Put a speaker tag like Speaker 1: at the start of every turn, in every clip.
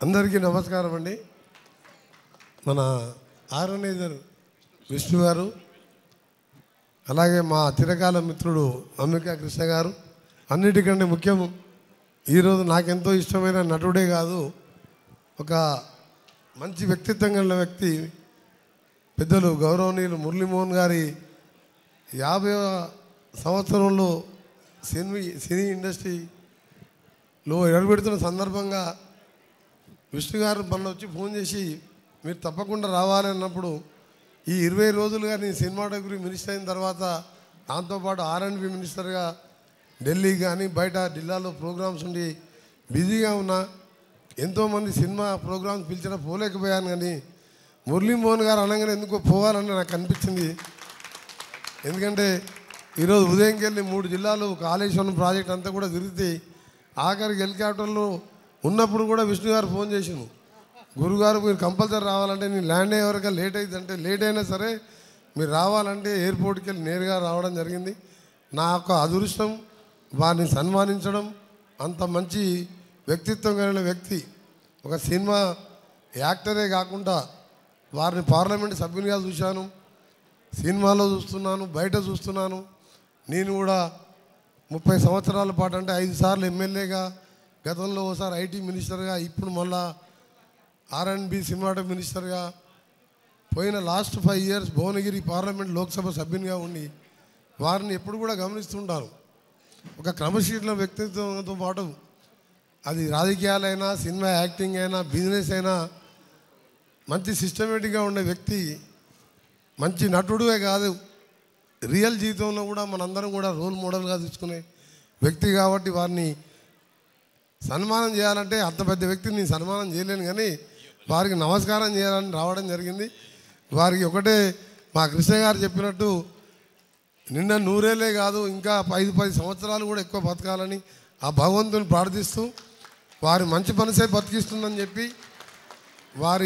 Speaker 1: అందరికీ నమస్కారం అండి మన ఆర్గనైజర్ విష్ణు గారు అలాగే మా చిరకాల మిత్రుడు అంబికా కృష్ణ గారు అన్నిటికంటే ముఖ్యం ఈరోజు నాకెంతో ఇష్టమైన నటుడే కాదు ఒక మంచి వ్యక్తిత్వం కలిగిన వ్యక్తి పెద్దలు గౌరవనీయులు మురళీమోహన్ గారి యాభై సంవత్సరంలో సినీ సినీ ఇండస్ట్రీలో ఎడబెడుతున్న సందర్భంగా విష్ణు గారు మొన్న వచ్చి ఫోన్ చేసి మీరు తప్పకుండా రావాలి అన్నప్పుడు ఈ ఇరవై రోజులుగా నేను సినిమాటోగ్రఫీ మినిస్టర్ అయిన తర్వాత దాంతోపాటు ఆర్ఎండ్బి మినిస్టర్గా ఢిల్లీ కానీ బయట జిల్లాలో ప్రోగ్రామ్స్ ఉండి బిజీగా ఉన్నా ఎంతోమంది సినిమా ప్రోగ్రామ్స్ పిలిచినా పోలేకపోయాను కానీ మురళీమోహన్ గారు అనగానే ఎందుకో పోవాలని నాకు అనిపించింది ఎందుకంటే ఈరోజు ఉదయంకి వెళ్ళి మూడు జిల్లాలు కాళేశ్వరం ప్రాజెక్ట్ అంతా కూడా తిరిగితే ఆఖరికి హెలికాప్టర్లో ఉన్నప్పుడు కూడా విష్ణు గారు ఫోన్ చేసిండు గురుగారు మీరు కంపల్సరీ రావాలంటే నేను ల్యాండ్ అయ్యే వరకు లేట్ అయిందంటే లేట్ అయినా సరే మీరు రావాలంటే ఎయిర్పోర్ట్కి వెళ్ళి నేరుగా రావడం జరిగింది నా యొక్క అదృష్టం వారిని సన్మానించడం అంత మంచి వ్యక్తిత్వం కలిగిన వ్యక్తి ఒక సినిమా యాక్టరే కాకుండా వారిని పార్లమెంట్ సభ్యునిగా చూశాను సినిమాలో చూస్తున్నాను బయట చూస్తున్నాను నేను కూడా ముప్పై సంవత్సరాల పాటు అంటే ఐదు సార్లు ఎమ్మెల్యేగా గతంలో ఒకసారి ఐటీ మినిస్టర్గా ఇప్పుడు మళ్ళా ఆర్ అండ్ బి సినిమాటో మినిస్టర్గా పోయిన last five years Bhuvanagiri parliament Lok Sabha సభ్యునిగా ఉండి వారిని ఎప్పుడు కూడా గమనిస్తుంటాను ఒక క్రమశీల వ్యక్తిత్వంతో పాటు అది రాజకీయాలైనా సినిమా యాక్టింగ్ అయినా బిజినెస్ అయినా మంచి సిస్టమేటిక్గా ఉండే వ్యక్తి మంచి నటుడే కాదు రియల్ జీవితంలో కూడా మనందరం కూడా రోల్ మోడల్గా తీసుకునే వ్యక్తి కాబట్టి వారిని సన్మానం చేయాలంటే అంత పెద్ద వ్యక్తిని నేను సన్మానం చేయలేను కానీ వారికి నమస్కారం చేయాలని రావడం జరిగింది వారికి ఒకటే మా కృష్ణ గారు చెప్పినట్టు నిన్న నూరేలే కాదు ఇంకా ఐదు పది సంవత్సరాలు కూడా ఎక్కువ బతకాలని ఆ భగవంతుని ప్రార్థిస్తూ వారి మంచి మనసే బతికిస్తుందని చెప్పి వారి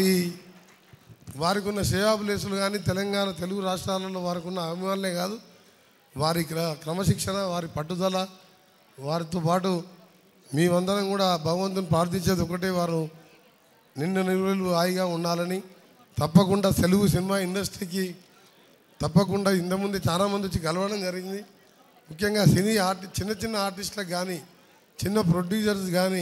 Speaker 1: వారికి ఉన్న సేవాబులేసులు కానీ తెలంగాణ తెలుగు రాష్ట్రాలలో వారికి ఉన్న అభిమానులే కాదు వారి క్ర- క్రమశిక్షణ వారి పట్టుదల వారితో పాటు మేమందరం కూడా భగవంతుని ప్రార్థించేది ఒకటే వారు నిండు నిలువలు హాయిగా ఉండాలని తప్పకుండా తెలుగు సినిమా ఇండస్ట్రీకి తప్పకుండా ఇంతకుముందు చాలామంది వచ్చి కలవడం జరిగింది ముఖ్యంగా సినీ ఆర్టి చిన్న చిన్న ఆర్టిస్టులకు కానీ చిన్న ప్రొడ్యూసర్స్ కానీ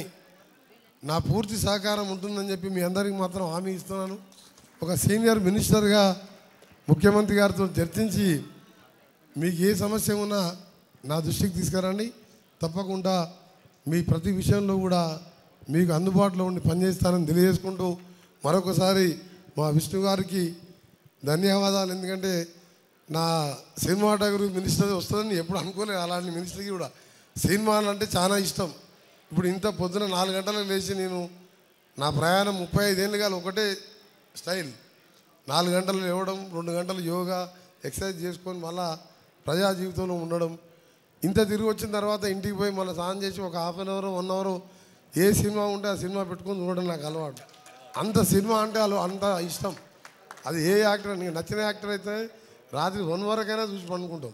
Speaker 1: నా పూర్తి సహకారం ఉంటుందని చెప్పి మీ అందరికీ మాత్రం హామీ ఇస్తున్నాను ఒక సీనియర్ మినిస్టర్గా ముఖ్యమంత్రి గారితో చర్చించి మీకు ఏ సమస్య ఉన్నా నా దృష్టికి తీసుకురండి తప్పకుండా మీ ప్రతి విషయంలో కూడా మీకు అందుబాటులో ఉండి పనిచేస్తానని తెలియజేసుకుంటూ మరొకసారి మా విష్ణు గారికి ధన్యవాదాలు ఎందుకంటే నా సినిమాటోగ్రఫీ మినిస్టర్ వస్తుందని ఎప్పుడు అనుకోలేదు అలాంటి మినిస్టర్కి కూడా సినిమాలు అంటే చాలా ఇష్టం ఇప్పుడు ఇంత పొద్దున నాలుగు గంటలకు లేచి నేను నా ప్రయాణం ముప్పై ఐదేళ్ళుగా ఒకటే స్టైల్ నాలుగు గంటలు లేవడం రెండు గంటలు యోగా ఎక్సర్సైజ్ చేసుకొని మళ్ళా ప్రజా జీవితంలో ఉండడం ఇంత తిరిగి వచ్చిన తర్వాత ఇంటికి పోయి మళ్ళీ స్నానం చేసి ఒక half an hour one hour ఏ సినిమా ఉంటే ఆ సినిమా పెట్టుకొని చూడడం నాకు అలవాటు అంత సినిమా అంటే అలా అంత ఇష్టం అది ఏ యాక్టర్ నీకు నచ్చిన యాక్టర్ అయితే రాత్రి వన్ వరకైనా చూసి పండుకుంటాం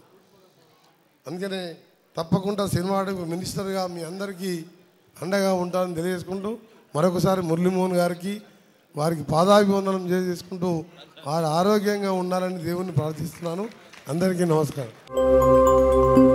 Speaker 1: అందుకనే తప్పకుండా సినిమా మినిస్టర్గా మీ అందరికీ అండగా ఉంటానని తెలియజేసుకుంటూ మరొకసారి మురళీమోహన్ గారికి వారికి పాదాభివందనం చేసుకుంటూ వారు ఆరోగ్యంగా ఉండాలని దేవుణ్ణి ప్రార్థిస్తున్నాను అందరికీ నమస్కారం